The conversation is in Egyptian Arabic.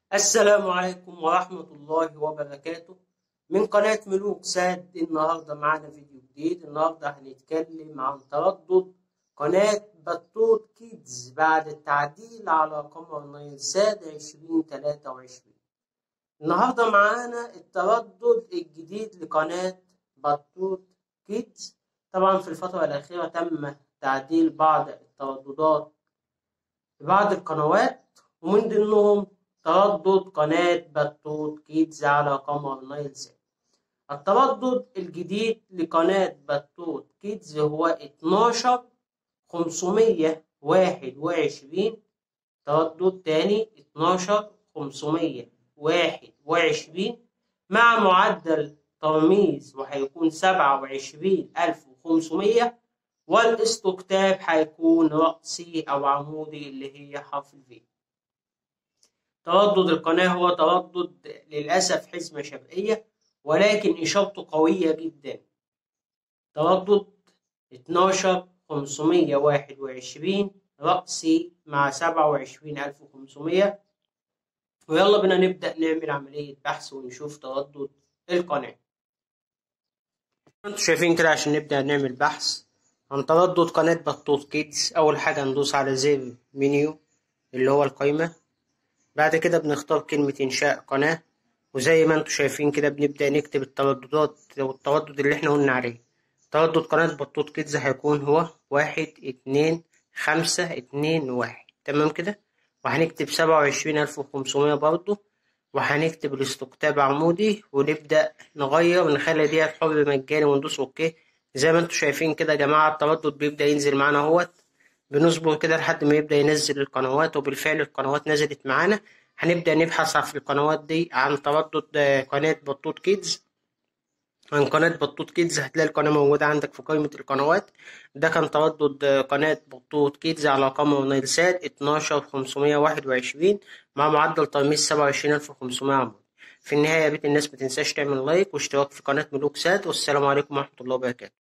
السلام عليكم ورحمة الله وبركاته من قناة ملوك ساد النهاردة معانا فيديو جديد النهاردة هنتكلم عن تردد قناة بطوط كيدز بعد التعديل على قمر نايل ساد عشرين تلاتة وعشرين النهاردة معانا التردد الجديد لقناة بطوط كيدز طبعا في الفترة الأخيرة تم تعديل بعض الترددات في بعض القنوات ومن ضمنهم تردد قناة بطوط كيدز على قمر نايل سات التردد الجديد لقناة بطوط كيدز هو اتناشر خمسمية واحد وعشرين تردد تاني اتناشر خمسمية واحد وعشرين مع معدل ترميز وهيكون سبعة وعشرين ألف وخمسمية والاستقطاب هيكون رأسي أو عمودي اللي هي حرف الفي تردد القناة هو تردد للأسف حزمة شرقية ولكن إشارته قوية جدا تردد اتناشر خمسمية واحد وعشرين رأسي مع سبعة وعشرين ألف وخمسمية ويلا بينا نبدأ نعمل عملية بحث ونشوف تردد القناة انتوا شايفين كده عشان نبدأ نعمل بحث عن تردد قناة بطوط كيدز أول حاجة ندوس على زر منيو اللي هو القايمة بعد كده بنختار كلمة إنشاء قناة وزي ما انتوا شايفين كده بنبدأ نكتب الترددات والتردد اللي احنا قلنا عليه تردد قناة بطوط كيدز هيكون هو واحد اتنين خمسة اتنين واحد تمام كده وهنكتب سبعة وعشرين ألف وخمسمية برضه وهنكتب الاستقطاب عمودي ونبدأ نغير نخلي دي حر مجاني وندوس اوكي زي ما انتوا شايفين كده يا جماعة التردد بيبدأ ينزل معانا اهوت بنصبر كده لحد ما يبدأ ينزل القنوات وبالفعل القنوات نزلت معانا هنبدأ نبحث في القنوات دي عن تردد قناة بطوط كيدز عن قناة بطوط كيدز هتلاقي القناة موجودة عندك في قائمة القنوات ده كان تردد قناة بطوط كيدز على قمر نايل سات اتناشر خمسمية واحد وعشرين مع معدل ترميز سبعة وعشرين ألف وخمسمية عمود في النهاية يا بيت الناس متنساش تعمل لايك واشتراك في قناة ملوك سات والسلام عليكم ورحمة الله وبركاته